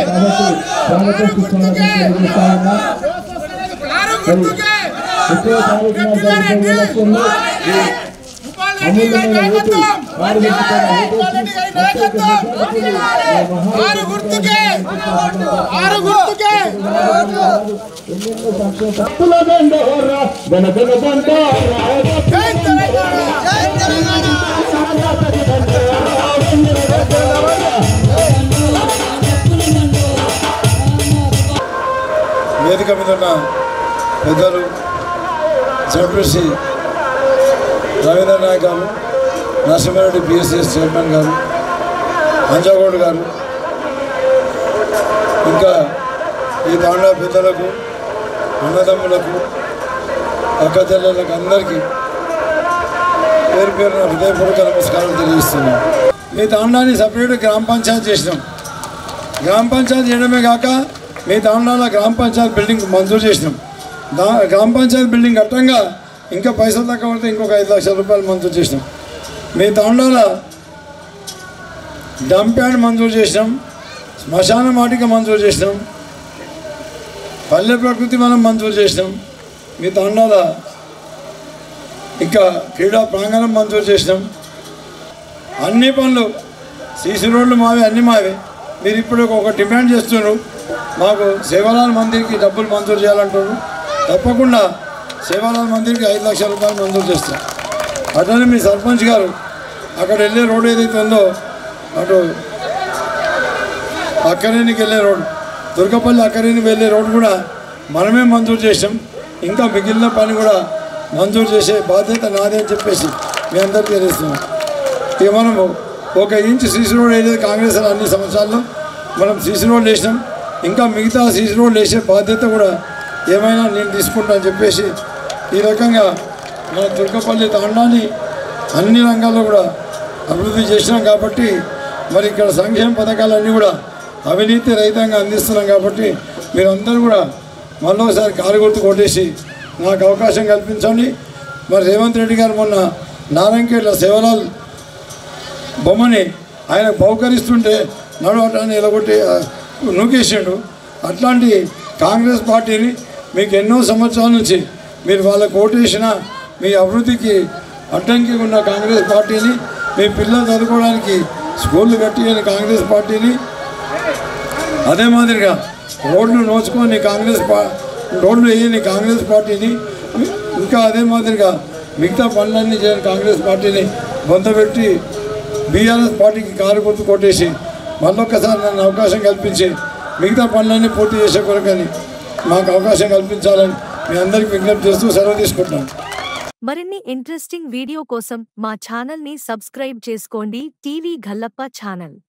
కాబట్టి స్వాగతం సుస్వాగతం తెలియజేస్తా ఉన్నా కారు గుర్తుకే ముప్పై తారీఖున జరిగే ఎలక్షన్లో ఈ అమూల్యమైన ఓటు వారు ఆరు గుర్తుకే ఆరు గుర్తుకే ఎన్నెన్నో సంక్షేమ తప్పుల దండోరా గణగణ దండోరా జై తెలంగాణ వేదిక మీద ఉన్న పెద్దలు జడ్పీసీ రవీంద్ర నాయక్ గారు నరసింహారెడ్డి పిఎస్సిఎస్ చైర్మన్ గారు అంజగౌడ్ గారు ఇంకా ఈ తాండా పెద్దలకు అన్నదమ్ములకు అక్క చెల్లెలకు అందరికీ పేరు పేరున హృదయపూర్వక నమస్కారం తెలియజేస్తున్నాం ఈ తాండాన్ని సపరేట్ గ్రామ పంచాయతీ చేసినాం గ్రామ పంచాయతీ చేయడమే కాక మీ తాండాల గ్రామ పంచాయతీ బిల్డింగ్ మంజూరు చేసినాం దా గ్రామ పంచాయతీ బిల్డింగ్ కట్టంగా ఇంకా పైసలు తక్కువ పడితే ఇంకొక ఐదు లక్షల రూపాయలు మంజూరు చేసినాం మీ తాండాల డంప్ యార్డ్ మంజూరు చేసినాం శ్మశాన వాటిక మంజూరు చేసినాం పల్లె ప్రకృతి మనం మంజూరు చేసినాం మీ తాండాల ఇంకా క్రీడా ప్రాంగణం మంజూరు చేసినాం అన్ని పనులు సీసీ రోడ్లు మావే అన్ని మావే మీరు ఇప్పుడు ఒక డిమాండ్ చేస్తున్నారు మాకు సేవాలాల్ మందిర్కి డబ్బులు మంజూరు చేయాలంటారు తప్పకుండా సేవాలాల్ మందిర్కి ఐదు లక్షల రూపాయలు మంజూరు చేస్తాం అట్లనే మీ సర్పంచ్ గారు అక్కడ వెళ్ళే రోడ్ ఏదైతే ఉందో అటు అక్కరేనికి వెళ్ళే రోడ్ దుర్గపల్లి అక్కరేని వెళ్ళే రోడ్ కూడా మనమే మంజూరు చేసాం ఇంకా మిగిలిన పని కూడా మంజూరు చేసే బాధ్యత నాదే అని చెప్పేసి మీ అందరికీ తెలుస్తున్నాం ఇక మనము ఒక ఇంచ్ సీసీ రోడ్ వేయలేదు కాంగ్రెస్ వాళ్ళు అన్ని సంవత్సరాల్లో మనం సీసీ రోడ్ వేసినాం ఇంకా మిగతా సీసీ రోడ్ వేసే బాధ్యత కూడా ఏమైనా నేను తీసుకుంటా అని చెప్పేసి ఈ రకంగా మన దుర్గపల్లి తాండాన్ని అన్ని రంగాల్లో కూడా అభివృద్ధి చేసినాం కాబట్టి మరి ఇక్కడ సంక్షేమ పథకాలన్నీ కూడా అవినీతి రహితంగా అందిస్తున్నాం కాబట్టి మీరందరూ కూడా మళ్ళీ కారు గుర్తు కొట్టేసి నాకు అవకాశం కల్పించండి మరి రేవంత్ రెడ్డి గారు మొన్న నారాయణఖేడ్ల సేవలాల్ బొమ్మని ఆయన బహుకరిస్తుంటే నడవటాన్ని ఎలగొట్టి ఆ, నూకేసిండు అట్లాంటి కాంగ్రెస్ పార్టీని మీకు ఎన్నో సంవత్సరాల నుంచి మీరు వాళ్ళకు ఓటేసిన మీ అభివృద్ధికి అడ్డంకి ఉన్న కాంగ్రెస్ పార్టీని మీ పిల్లలు చదువుకోవడానికి స్కూళ్ళు కట్టియని కాంగ్రెస్ పార్టీని అదే మాదిరిగా రోడ్లు నోచుకొని కాంగ్రెస్ పా రోడ్లు వేయని కాంగ్రెస్ పార్టీని ఇంకా అదే మాదిరిగా మిగతా పనులన్నీ చేయని కాంగ్రెస్ పార్టీని బొందబెట్టి బీఆర్ఎస్ పార్టీకి కారు గుర్తు కొట్టేసి మళ్ళొక్కసారి నన్ను అవకాశం కల్పించి మిగతా పనులన్నీ పూర్తి చేసే కొరకని మాకు అవకాశం కల్పించాలని మీ అందరికీ విజ్ఞప్తి చేస్తూ సెలవు తీసుకుంటున్నాను మరిన్ని ఇంట్రెస్టింగ్ వీడియో కోసం మా ఛానల్ని సబ్స్క్రైబ్ చేసుకోండి టీవీ గల్లప్ప ఛానల్